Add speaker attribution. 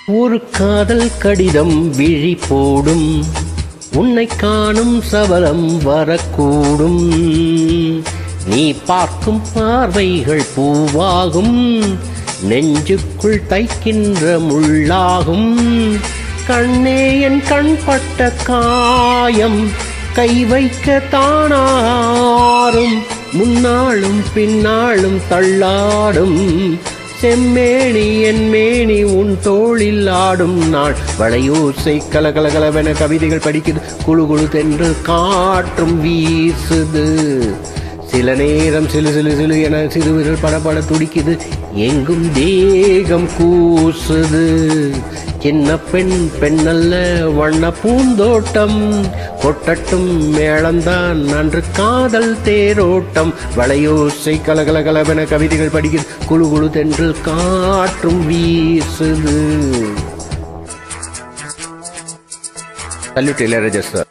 Speaker 1: ஒரு காதல் கடிதம் விழி போடும் உன்னை காணும் சபலம் வரக்கூடும் நீ பார்க்கும் பார்வைகள் பூவாகும் நெஞ்சுக்குள் தைக்கின்ற முள்ளாகும் கண்ணே என் கண் பட்ட காயம் கை வைக்க தானாரும் முன்னாளும் பின்னாளும் தள்ளாடும் செம்மேனி என் மேனி உன் தோளில் ஆடும் நாள் வளையோசை கலகலகலவென கவிதைகள் படிக்குது குழு குழு தென்று காற்றும் வீசுது சில நேரம் சிலு சிலு சிலு என சிறுவிரல் படபட துடிக்குது எங்கும் தேகம் கூசுது சின்ன பெண் பெண்ணல்ல வண்ண பூந்தோட்டம் கொட்டட்டும் மேளம்தான் அன்று காதல் தேரோட்டம் வளையோசை கலகலகலவென கவிதைகள் படிக்குது குழு குழு தென்று காற்றும் வீசுது சல்யூட் இளையராஜா சார்